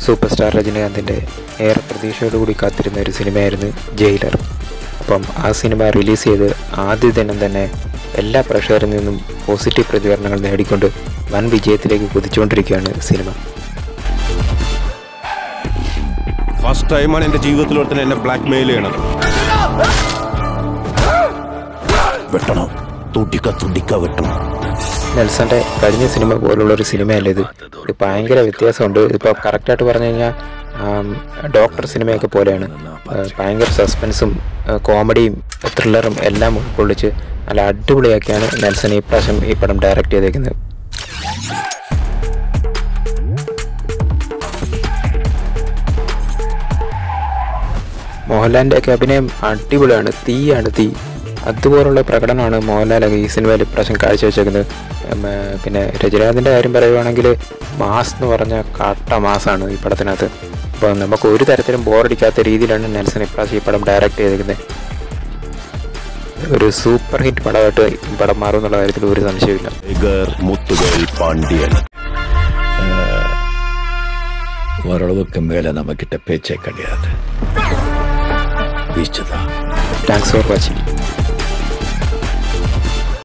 super star രജനീകാന്തിൻ്റെ ഏറെ പ്രതീക്ഷയോടുകൂടി കാത്തിരുന്ന ഒരു സിനിമയായിരുന്നു ജയിലർ അപ്പം ആ സിനിമ റിലീസ് ചെയ്ത് ആദ്യ ദിനം തന്നെ എല്ലാ പ്രേക്ഷകരിൽ നിന്നും പോസിറ്റീവ് പ്രതികരണങ്ങൾ നേടിക്കൊണ്ട് വൻ വിജയത്തിലേക്ക് കുതിച്ചുകൊണ്ടിരിക്കുകയാണ് സിനിമ ഫസ്റ്റ് ടൈമാണ് എന്റെ ജീവിതത്തിൽ ഒരുത്തൻ എന്നെ ബ്ലാക്ക് മെയിൽ ചെയ്യണത് വെട്ടണം തുടിക്ക തുടിക്ക വെട്ടണം നെൽസന്റെ കഴിഞ്ഞ സിനിമ പോലുള്ള ഒരു സിനിമയല്ല ഇത് ഇത് ഭയങ്കര വ്യത്യാസമുണ്ട് ഇപ്പോൾ കറക്റ്റായിട്ട് പറഞ്ഞു കഴിഞ്ഞാൽ ഡോക്ടർ സിനിമയൊക്കെ പോലെയാണ് ആ, ഭയങ്കര സസ്പെൻസും ആ, കോമഡിയും ത്രില്ലറും എല്ലാം ഉൾക്കൊള്ളിച്ച് നല്ല അടിപൊളിയാക്കിയാണ് നെൽസൺ ഈ പ്രാവശ്യം ഈ പടം ഡയറക്റ്റ് ചെയ്തേക്കുന്നത് മോഹൻലാലിൻ്റെ ഒക്കെ അഭിനയം അടിപൊളിയാണ് തീയാണ് തീ അതുപോലുള്ള പ്രകടനമാണ് മോഹൻലാൽ ഈ സിനിമയിൽ ഇപ്രാവശ്യം കാഴ്ചവെച്ചേക്കുന്നത് ഉം, ഏ, പിന്നെ രജനീകാന്തിൻ്റെ കാര്യം പറയുവാണെങ്കിൽ മാസ് എന്ന് പറഞ്ഞ കട്ട മാസാണ് ഈ പടത്തിനകത്ത് അപ്പോൾ നമുക്ക് ഒരു തരത്തിലും ബോറടിക്കാത്ത രീതിയിലാണ് നെൽസൺ ഇപ്രാവശ്യം ഈ പടം ഡയറക്റ്റ് ചെയ്തേക്കുന്നത് ഒരു സൂപ്പർ ഹിറ്റ് പടമായിട്ട് ഈ പടം മാറും എന്നുള്ള കാര്യത്തിൽ ഒരു സംശയമില്ല ടൈഗർ മുത്തുവേൽ പാണ്ഡ്യൻ ஓரளவுக்கு மேல நம்ம கிட்ட பேச்சே கிடையாது பீச்சு தான் താങ്ക്സ് ഫോർ വാച്ചിങ്